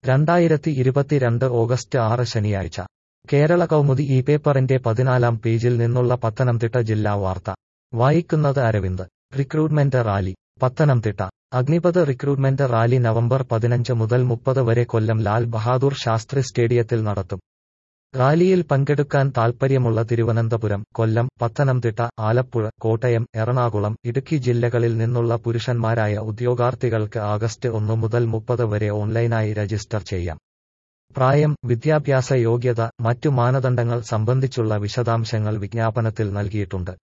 രണ്ടായിരത്തി ഇരുപത്തിരണ്ട് ഓഗസ്റ്റ് ആറ് ശനിയാഴ്ച കേരള കൗമുദി ഈ പേപ്പറിന്റെ പതിനാലാം പേജിൽ നിന്നുള്ള പത്തനംതിട്ട ജില്ലാ വാർത്ത വായിക്കുന്നത് Aravind recruitment rally Pathanamthitta Agnipath recruitment rally November പതിനഞ്ച് മുതൽ മുപ്പത് വരെ കൊല്ലം ലാൽ ബഹാദൂർ ശാസ്ത്രി സ്റ്റേഡിയത്തിൽ നടത്തും റാലിയിൽ പങ്കെടുക്കാൻ താൽപ്പര്യമുള്ള തിരുവനന്തപുരം കൊല്ലം പത്തനംതിട്ട ആലപ്പുഴ കോട്ടയം എറണാകുളം ഇടുക്കി ജില്ലകളിൽ നിന്നുള്ള പുരുഷന്മാരായ ഉദ്യോഗാർത്ഥികൾക്ക് ആഗസ്റ്റ് ഒന്ന് മുതൽ മുപ്പത് വരെ ഓൺലൈനായി രജിസ്റ്റർ ചെയ്യാം പ്രായം വിദ്യാഭ്യാസ യോഗ്യത മറ്റു മാനദണ്ഡങ്ങൾ സംബന്ധിച്ചുള്ള വിശദാംശങ്ങൾ വിജ്ഞാപനത്തിൽ നൽകിയിട്ടുണ്ട്